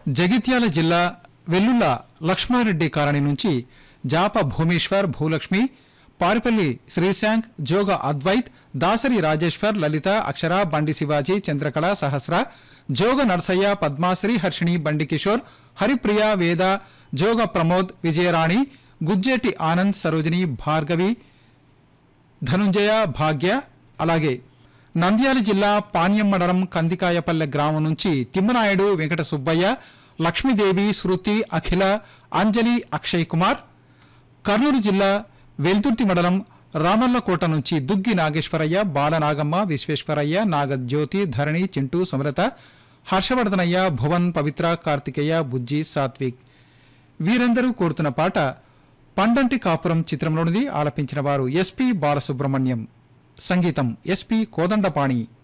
జగిత్యాల జిల్లా వెల్లుల్ల లక్ష్మారెడ్డి కాలనీ నుంచి జాప భూమేశ్వర్ భూలక్ష్మి పారిపల్లి శ్రీశాంక్ జోగ అద్వైత్ దాసరి రాజేశ్వర్ లలిత అక్షర బండి శివాజీ చంద్రకళ సహస్ర జోగ నర్సయ్య పద్మాశ్రీ హర్షిణి బండి కిషోర్ హరిప్రియ వేద జోగ ప్రమోద్ విజయరాణి గుజ్జేటి ఆనంద్ సరోజిని భార్గవి ధనుంజయ భాగ్య అలాగే నంద్యాల జిల్లా పాణ్యం మండలం కందికాయపల్లె గ్రామం నుంచి తిమ్మనాయుడు వెంకట సుబ్బయ్య లక్ష్మీదేవి శృతి అఖిల అంజలి అక్షయ్ కుమార్ కర్నూలు జిల్లా వెల్దుర్తి మండలం రామల్లకోట నుంచి దుగ్గి నాగేశ్వరయ్య బాలనాగమ్మ విశ్వేశ్వరయ్య నాగజ్యోతి ధరణి చింటూ సుమలత హర్షవర్ధనయ్య భువన్ పవిత్ర కార్తికేయ బుజ్జి సాత్విక్ వీరందరూ కోరుతున్న పాట పండంటి కాపురం చిత్రంలోనిది ఆలపించిన వారు ఎస్పి బాలసుబ్రహ్మణ్యం సంగీతం ఎస్పి కోదండపాణి